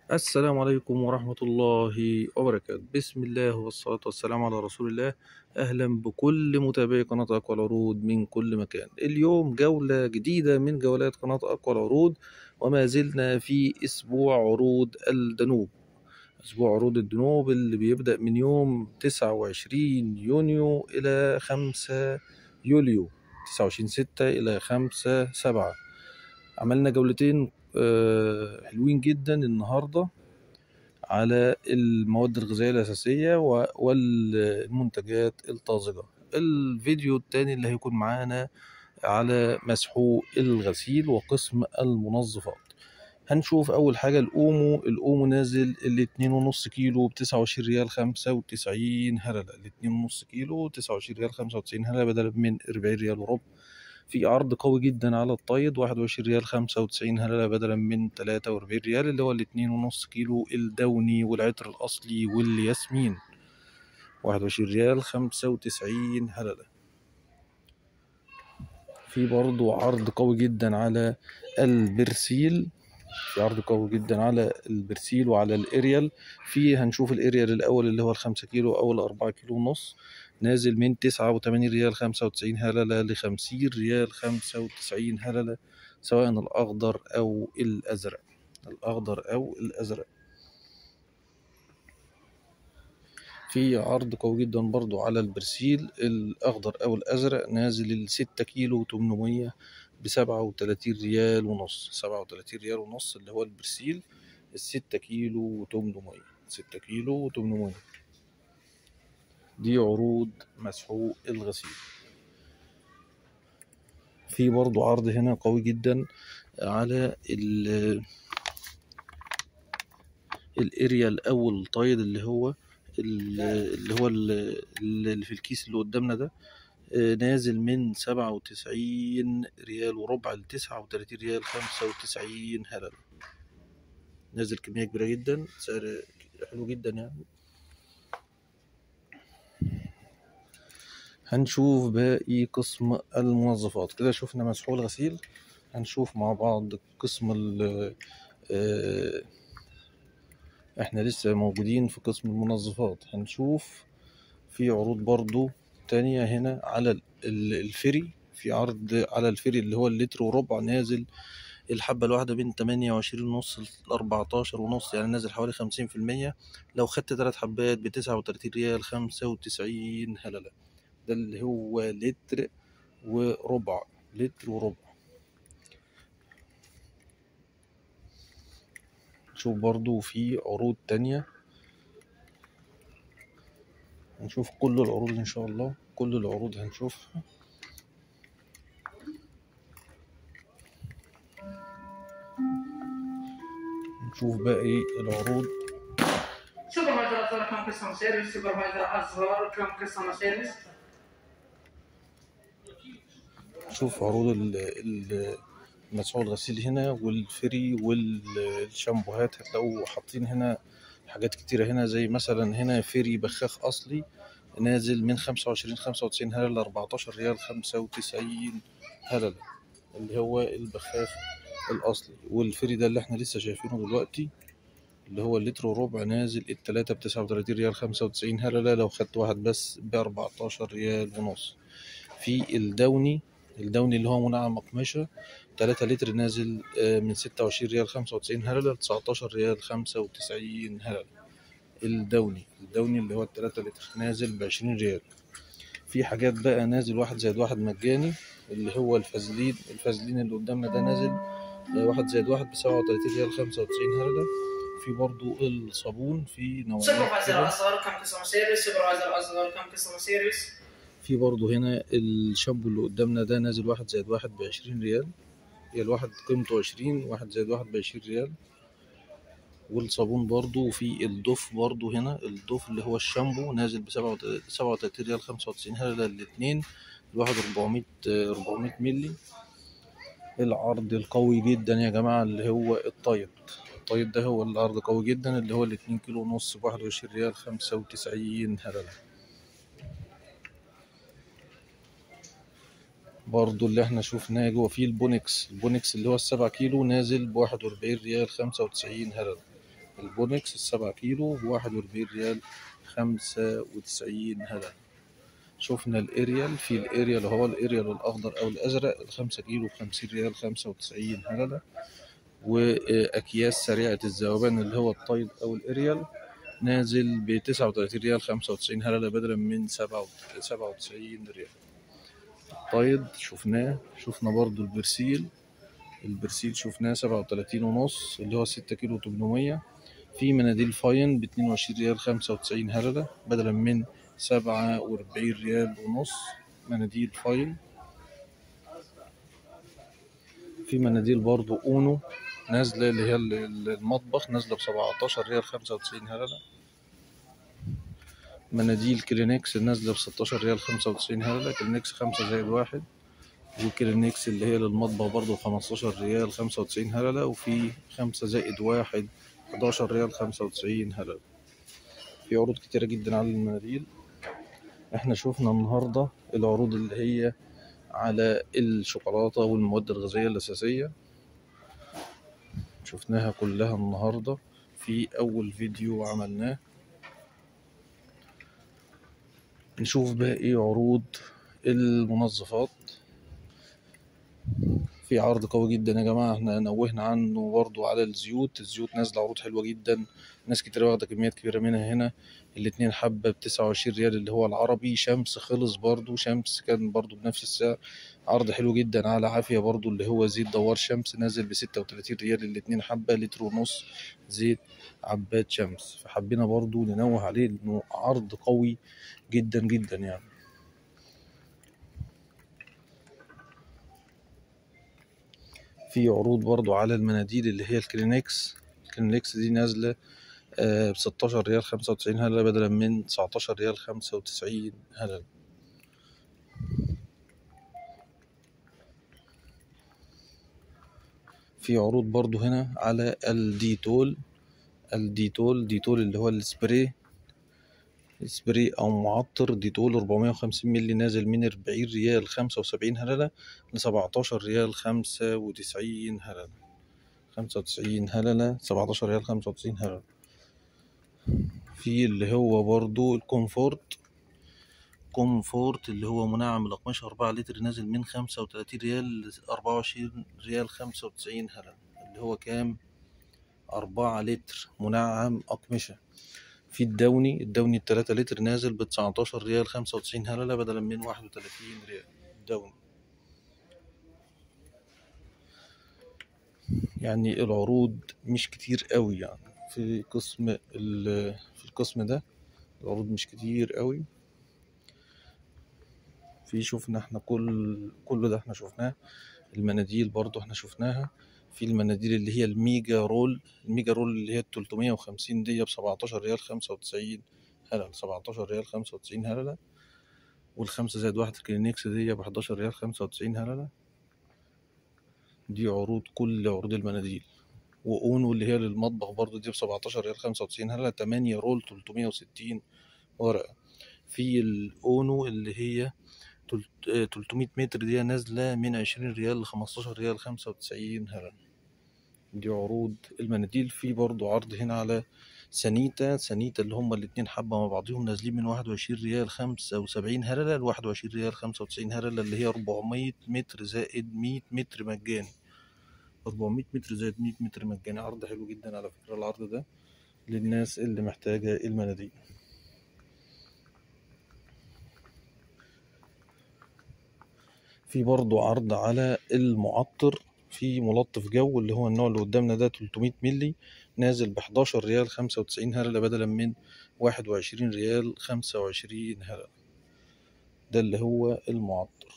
السلام عليكم ورحمة الله وبركاته بسم الله والصلاة والسلام على رسول الله أهلا بكل متابعي قناة أقوى العروض من كل مكان اليوم جولة جديدة من جولات قناة أقوى العروض وما زلنا في أسبوع عروض الدنوب أسبوع عروض الدنوب اللي بيبدأ من يوم 29 يونيو إلى 5 يوليو 29 ستة إلى 5 سبعة عملنا جولتين آه، حلوين جدا النهارده على المواد الغذائية الأساسية و- والمنتجات الطازجة الفيديو التاني اللي هيكون معانا على مسحوق الغسيل وقسم المنظفات هنشوف أول حاجة الأومو الأومو نازل الاتنين ونص كيلو بتسعة وعشرين ريال خمسة وتسعين هللة الاتنين ونص كيلو تسعة وعشرين ريال خمسة وتسعين هللة بدلا من أربعين ريال وربع في عرض قوي جدا على الطايد واحد وعشرين ريال خمسة وتسعين هللة بدلا من تلاتة وأربعين ريال اللي هو الاتنين ونص كيلو الدوني والعطر الأصلي والياسمين واحد وعشرين ريال خمسة وتسعين هللة في برضو عرض قوي جدا على البرسيل في عرض قوي جدا على البرسيل وعلى الاريال في هنشوف الاريال الاول اللي هو الخمسة كيلو او الاربعة كيلو ونص نازل من تسعة وتمانين ريال خمسة وتسعين هللة لخمسين ريال خمسة وتسعين هللة سواء الاخضر او الازرق الاخضر او الازرق في عرض قوي جدا برضو على البرسيل الأخضر أو الأزرق نازل الستة كيلو وتمنمية بسبعة وتلاتين ريال ونص سبعة وتلاتين ريال ونص اللي هو البرسيل الستة كيلو وتمنمية ستة كيلو وتمنمية دي عروض مسحوق الغسيل في برضو عرض هنا قوي جدا على ال الاريال او الطايد اللي هو ال- اللي هو ال- اللي في الكيس اللي قدامنا ده آه، نازل من سبعة وتسعين ريال وربع لتسعة وتلاتين ريال خمسة وتسعين هلل نازل كمية كبيرة جدا سعر حلو جدا يعني هنشوف باقي قسم المنظفات كده شفنا مسحول غسيل هنشوف مع بعض قسم ال آه، احنا لسه موجودين في قسم المنظفات هنشوف في عروض برضو تانية هنا على ال- ال- الفري في عرض على الفري اللي هو اللتر وربع نازل الحبة الواحدة بين تمانية وعشرين ونص لأربعتاشر ونص يعني نازل حوالي خمسين في المية لو خدت تلات حبات بتسعة وتلاتين ريال خمسة وتسعين هللة ده اللي هو لتر وربع لتر وربع نشوف برضو في عروض تانية هنشوف كل العروض إن شاء الله كل العروض هنشوفها نشوف باقي العروض Supervisor Azhar come customer service, Supervisor Azhar come customer service. نشوف عروض ال- ال- مسحوق الغسيل هنا والفري والشامبوهات هتلاقوا حاطين هنا حاجات كتيرة هنا زي مثلا هنا فري بخاخ أصلي نازل من خمسة وعشرين خمسة وتسعين هللة لأربعتاشر ريال خمسة وتسعين هللة اللي هو البخاخ الأصلي والفري ده اللي احنا لسه شايفينه دلوقتي اللي هو اللتر وربع نازل التلاتة بتسعة وتلاتين ريال خمسة وتسعين هللة لو خدت واحد بس بأربعتاشر ريال ونص في الدوني الدوني اللي هو منعم مقمشة تلاتة لتر نازل آه، من ستة وعشرين ريال خمسة وتسعين هللة لتسعتاشر ريال خمسة وتسعين هللة الدوني الدوني اللي هو التلاتة لتر نازل بعشرين ريال في حاجات بقى نازل واحد زائد واحد مجاني اللي هو الفازلين الفازلين اللي قدامنا ده نازل آه، واحد زائد واحد بسبعة وتلاتين ريال خمسة وتسعين هللة في برضو الصابون في نوعيات Supervisor كده. Azhar come customer service, Supervisor Azhar come customer service. في برضه هنا الشامبو اللي قدامنا ده نازل واحد زائد واحد بعشرين ريال هي الواحد قيمته عشرين واحد زائد واحد بعشرين ريال والصابون برضه وفي الضف برضه هنا الضف اللي هو الشامبو نازل بسبعة سبعة وتلاتين ريال خمسة وتسعين هللة الاتنين الواحد ربعمية ربعمية ملي العرض القوي جدا يا جماعة اللي هو الطايد الطايد ده هو العرض قوي جدا اللي هو الاتنين كيلو ونص بواحد وعشرين ريال خمسة وتسعين هللة برضو اللي احنا شفناه جوه فيه البونكس البونكس اللي هو السبعة كيلو نازل بواحد وأربعين ريال خمسة وتسعين هلل البونكس السبعة كيلو بواحد وأربعين ريال خمسة وتسعين هللة شفنا الاريال في الاريال اللي هو الاريال الاخضر او الازرق الخمسة كيلو بخمسين ريال خمسة وتسعين هللة واكياس سريعة الذوبان اللي هو الطيب او الاريال نازل بتسعة وتلاتين ريال خمسة وتسعين هللة بدلا من سبعة وتسعين ريال الطيب شفناه شفنا برضو البرسيل البرسيل شفناه سبعة وتلاتين ونص اللي هو ستة كيلو تمنمية في مناديل فاين باتنين وعشرين ريال خمسة وتسعين هللة بدلا من سبعة وأربعين ريال ونص مناديل فاين في مناديل برضو أونو نازلة اللي هي المطبخ نازلة بسبعتاشر ريال خمسة وتسعين هللة مناديل كلينكس نازلة بستاشر ريال خمسة وتسعين هللة كلينكس خمسة زائد واحد وكلينكس اللي هي للمطبخ برضو خمستاشر ريال خمسة وتسعين هللة وفي خمسة زائد واحد حداشر ريال خمسة وتسعين هللة في عروض كتيرة جدا على المناديل احنا شوفنا النهاردة العروض اللي هي على الشوكولاتة والمواد الغذائية الأساسية شفناها كلها النهاردة في أول فيديو عملناه نشوف بقى ايه عروض المنظفات في عرض قوي جدا يا جماعة احنا نوهنا عنه برضو على الزيوت الزيوت نازلة عروض حلوة جدا ناس كتير واخدة كميات كبيرة منها هنا الاتنين حبة بتسعة وعشرين ريال اللي هو العربي شمس خلص برضو شمس كان برضو بنفس السعر عرض حلو جدا على عافية برضو اللي هو زيت دوار شمس نازل بستة وتلاتين ريال الاتنين حبة لتر ونص زيت عباد شمس فحبينا برضو ننوه عليه انه عرض قوي جدا جدا يعني في عروض برضو على المناديل اللي هي الكلينكس الكلينكس دي نازلة بستاشر ريال خمسة وتسعين هللة بدلا من تسعتاشر ريال خمسة وتسعين هللة في عروض برضو هنا على الديتول الديتول ديتول اللي هو السبراي سبراي أو معطر ديتول 450 مللي نازل من 40 ريال 75 هللة ل 17 ريال 95 هللة 95 هللة 17 ريال 95 هللة في اللي هو برضو الكومفورت كومفورت اللي هو منعم الأقمشة 4 لتر نازل من 35 ريال ل 24 ريال 95 هللة اللي هو كام؟ 4 لتر منعم أقمشة في الدوني الدوني التلاتة لتر نازل بتسعتاشر ريال خمسة وتسعين هللة بدلا من واحد وتلاتين ريال الدوني يعني العروض مش كتير قوي يعني في قسم في القسم ده العروض مش كتير قوي في شفنا احنا كل كل ده احنا شفناه المناديل برضو احنا شفناها في المناديل اللي هي الميجا رول الميجا رول اللي هي التلتمية وخمسين دي بسبعتاشر ريال خمسة وتسعين هللة سبعتاشر ريال خمسة وتسعين هللة والخمسة زائد واحد كلينكس دي بحداشر ريال خمسة وتسعين هللة دي عروض كل عروض المناديل وأونو اللي هي للمطبخ برضو دي بسبعتاشر ريال خمسة وتسعين هللة تمانية رول تلتمية وستين ورقة في الأونو اللي هي تلتمية متر دي نازلة من عشرين ريال لخمستاشر ريال خمسة وتسعين هللة دي عروض المناديل في برضو عرض هنا على سانيتا سانيتا اللي هما الاتنين حبة مع بعضهم نازلين من واحد وعشرين ريال خمسة وسبعين هللة لواحد وعشرين ريال خمسة وتسعين هللة اللي هي أربعمية متر زائد مية متر مجاني أربعمية متر زائد مية متر مجاني عرض حلو جدا على فكرة العرض ده للناس اللي محتاجة المناديل في برضو عرض على المعطر في ملطف جو اللي هو النوع اللي قدامنا ده 300 ملي نازل ب 11 ريال 95 هللة بدلا من 21 ريال 25 هللة ده اللي هو المعطر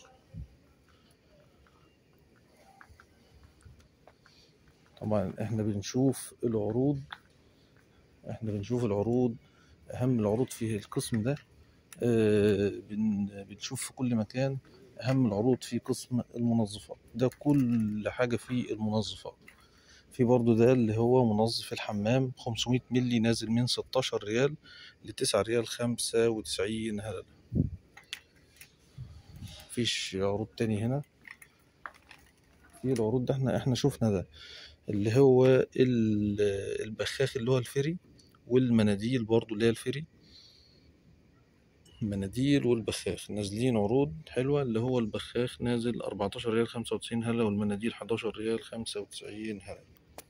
طبعا احنا بنشوف العروض احنا بنشوف العروض اهم العروض في القسم ده آه بنشوف في كل مكان أهم العروض في قسم المنظفات ده كل حاجة في المنظفات في برضو ده اللي هو منظف الحمام 500 ملي نازل من 16 ريال لتسعة ريال خمسة وتسعين هللة مفيش عروض تاني هنا في العروض ده احنا احنا شفنا ده اللي هو ال- البخاخ اللي هو الفري والمناديل برضو اللي هي الفري المناديل والبخاخ نازلين عروض حلوة اللي هو البخاخ نازل 14 ريال 95 هلا والمناديل 11 ريال 95 هلا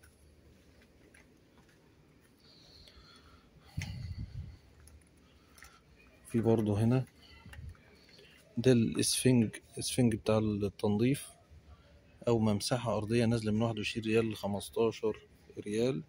في برضو هنا ده الاسفنج الاسفنج بتاع التنظيف او ممسحة ارضية نازلة من 21 ريال ل 15 ريال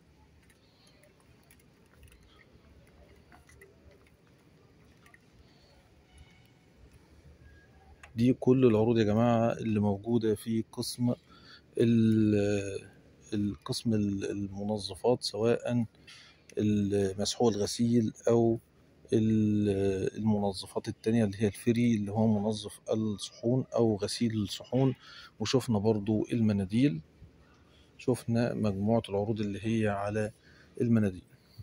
دي كل العروض يا جماعة اللي موجودة في قسم ال- القسم ال- المنظفات سواء المسحوق الغسيل أو ال- المنظفات التانية اللي هي الفري اللي هو منظف الصحون أو غسيل الصحون وشفنا برضو المناديل شفنا مجموعة العروض اللي هي على المناديل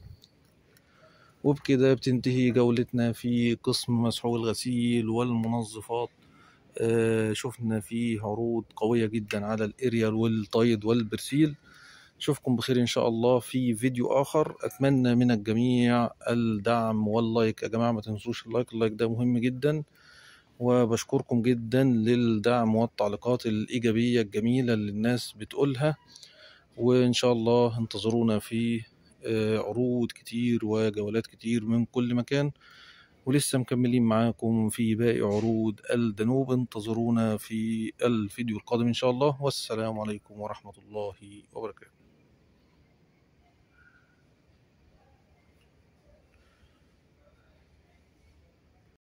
وبكده بتنتهي جولتنا في قسم مسحوق الغسيل والمنظفات آه، شفنا فيه عروض قوية جدا على الاريال والتايد والبرسيل اشوفكم بخير ان شاء الله في فيديو اخر اتمنى من الجميع الدعم واللايك يا جماعة ما تنسوش اللايك اللايك ده مهم جدا وبشكركم جدا للدعم والتعليقات الإيجابية الجميلة اللي الناس بتقولها وإن شاء الله انتظرونا في آه، عروض كتير وجولات كتير من كل مكان ولسه مكملين معاكم في باقي عروض الدنوب انتظرونا في الفيديو القادم إن شاء الله والسلام عليكم ورحمة الله وبركاته